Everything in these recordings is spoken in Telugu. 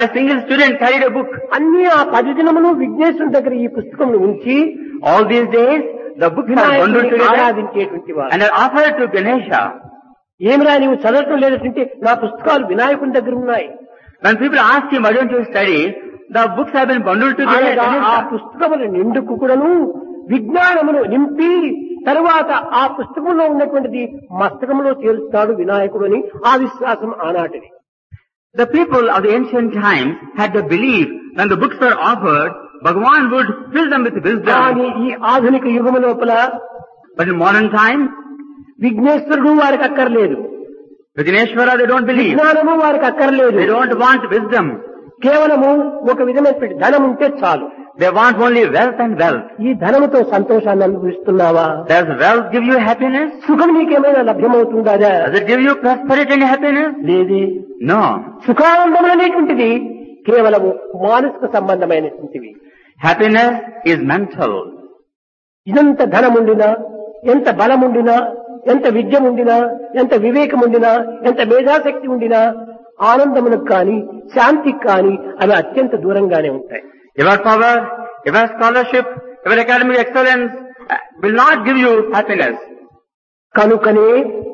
A single student carried a book. అన్ని ఆ పది దినములు విఘ్నేశ్వరుని దగ్గర ఈ పుస్తకం ఉంచి All these days, the books are bundled వినాయకుడిని together ఆరాధించేటువంటి వారు and are offered to Ganesha. ఏమిరా నీవు చదవటం లేదంటే నా పుస్తకాలు వినాయకుని దగ్గర ఉన్నాయి When people ask him, why don't you study? The books have been bundled together. at అనగా ఆ Ganesha. పుస్తకములు నిండుకు కూడాను విజ్ఞానమును నింపి తరువాత ఆ పుస్తకంలో ఉన్నటువంటిది మస్తకంలో చేరుస్తాడు వినాయకుడు అని ఆ విశ్వాసం ఆనాటిది The people of the ancient times had the belief when the books were offered, Bhagavan would fill them with wisdom. కానీ ఈ ఆధునిక యుగము లోపల But in modern times, విఘ్నేశ్వరుడు వారికి అక్కర్లేదు with Ganeshwara they don't believe. విజ్ఞానము వారికి అక్కర్లేదు They don't want wisdom. కేవలము ఒక విధమైనటువంటి ధనం ఉంటే చాలు They want only wealth and wealth. ఈ ధనముతో సంతోషాన్ని అనుభవిస్తున్నావా Does wealth give you happiness? సుఖం నీకేమైనా లభ్యమవుతుందా Does it give you prosperity and happiness? లేదే No. సుఖానందములు అనేటువంటిది కేవలము మానసిక సంబంధమైనటువంటివి Happiness is mental. ఇదంత ధనముండినా ఎంత బలముండినా ఎంత విద్యముండినా ఎంత వివేకముండినా ఎంత మేధాశక్తి ఉండినా ఆనందమునకు కానీ శాంతికి కానీ అవి అత్యంత దూరంగానే ఉంటాయి Your power, your scholarship, your academic excellence uh, will not give you happiness. కనుకనే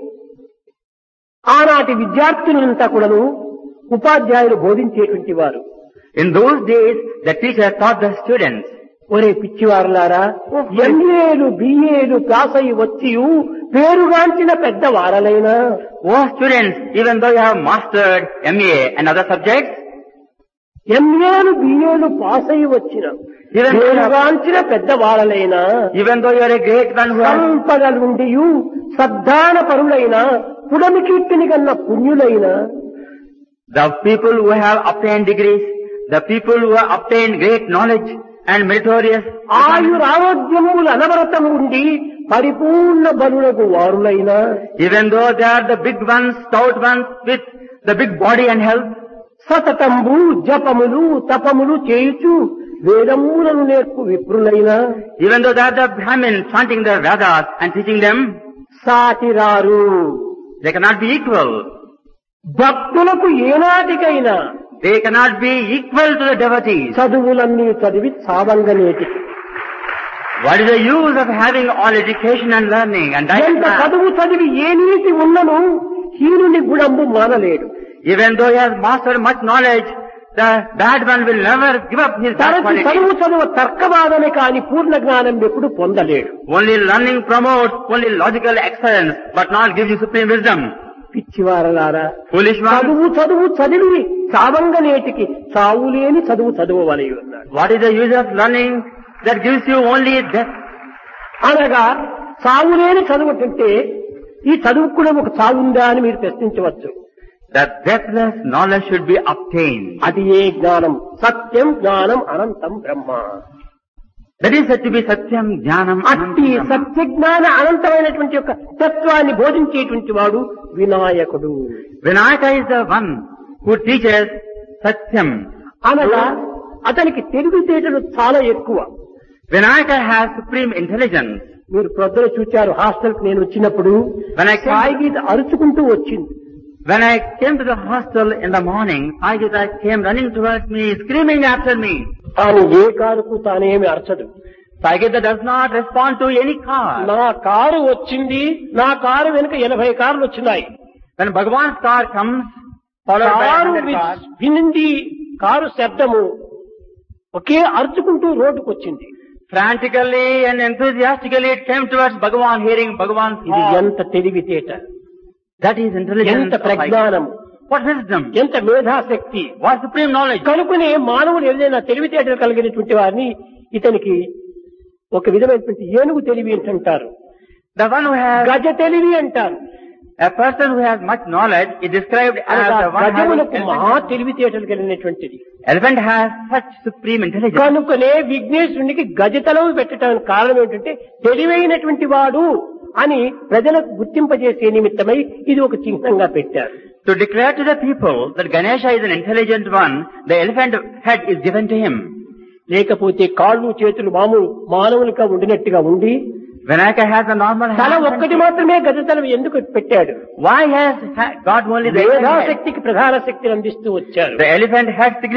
ఆనాటి విద్యార్థులంతా కూడాను ఉపాధ్యాయులు బోధించేటువంటి వారు In those days, the teacher taught the students, ఒరే పిచ్చివారులారా ఎంఏలు బిఏలు పాస్ అయి వచ్చి పేరుగాంచిన పెద్ద వారలైనా Oh students, even though you have mastered MA and other subjects, ఎంఏలు బిఏలు పాస్ అయి వచ్చిన Even- పేరుగాంచిన పెద్ద వారలైనా even though you are a great one who has, సంపదలుండి సద్దాన పరులైన పుడమి కీర్తిని కన్న పుణ్యులైన the people who have obtained degrees, the people who have obtained great knowledge and meritorious, ఆయురారోగ్యములు అనవరతం ఉండి పరిపూర్ణ బలులకు వారులైన even though they are the big ones, stout ones with the big body and health, సతతంబు జపములు తపములు చేయుచు వేదములను నేర్పు విప్రులైన even though they are the Brahmins chanting their Vedas and teaching them, సాటిరారు they cannot be equal. భక్తులకు ఏనాటికైనా They cannot be equal to the devotees. చదువులన్నీ చదివి సావంగనేటికి What is the use of having all education and learning and ఎంత diet? చదువు చదివి ఏ నీతి ఉన్నను హీనుని గుణంబు మానలేడు Even though he has mastered much knowledge, the bad one will never give up his bad తరచు quality. చదువు చదువు తర్కవాదనే కాని పూర్ణ జ్ఞానం ఎప్పుడు పొందలేడు Only learning promotes only logical excellence, but not gives you supreme wisdom. పిచ్చివారలారా Foolish one, చదువు చదువు చదివి సావంగనేటికి చావు లేని చదువు చదువవలై ఉన్నాడు what is the use of learning that gives you only death? అనగా చావు లేని చదువు అంటే ఈ చదువుకు కూడా ఒక చావు ఉందా అని మీరు ప్రశ్నించవచ్చు That deathless knowledge should be obtained. అది ఏ జ్ఞానం సత్యం జ్ఞానం అనంతం బ్రహ్మ That is said to be Satyam Jnanam అట్టి Anantam. సత్య జ్ఞాన అనంతమైనటువంటి యొక్క తత్వాన్ని బోధించేటువంటి వాడు వినాయకుడు Vinayaka is the one who teaches Satyam. అనగా అతనికి తెలివితేటలు చాలా ఎక్కువ Vinayaka has supreme intelligence. మీరు ప్రొద్దున చూచారు హాస్టల్ కి నేను వచ్చినప్పుడు When I సాయి came, గీత అరుచుకుంటూ వచ్చింది when I came to the hostel in the morning, Agita came running towards me, screaming after me. తాను ఏ కారుకు తానేమి అరచదు Sagita does not respond to any car. నా కారు వచ్చింది నా కారు వెనుక ఎనభై కార్లు వచ్చినాయి When Bhagavan's car comes, followed by car another car, వినింది కారు శబ్దము ఒకే అరుచుకుంటూ రోడ్డుకు వచ్చింది frantically and enthusiastically it came towards Bhagavan, hearing Bhagavan's ఇది call. ఎంత తెలివితేట That is intelligence. ఎంత of Agita. ప్రజ్ఞానం What wisdom? ఎంత మేధాశక్తి What supreme knowledge? కనుకనే మానవుడు ఏదైనా తెలివితేటలు కలిగినటువంటి వారిని ఇతనికి ఒక విధమైనటువంటి ఏనుగు తెలివి అంటారు The one who has, గజ తెలివి అంటారు a person who has much knowledge is described as అనగా the one having గజములకు మహా elephant. తెలివితేటలు కలిగినటువంటిది Elephant has such supreme intelligence. కనుకనే విఘ్నేశ్వరునికి గజతలవు పెట్టడానికి కారణం ఏంటంటే తెలివైనటువంటి వాడు అని ప్రజలకు గుర్తింపజేసే నిమిత్తమై ఇది ఒక చిహ్నంగా పెట్టారు To declare to the people that Ganesha is an intelligent one, the elephant head is given to him. లేకపోతే కాళ్ళు చేతులు మామూలు మానవులుగా ఉండినట్టుగా ఉండి Vinayaka has a normal తల hand. ఒక్కటి మాత్రమే గజతలం ఎందుకు పెట్టాడు Why has ha- got only the elephant head? మేధాశక్తికి ప్రధాన శక్తిని అందిస్తూ వచ్చారు The elephant head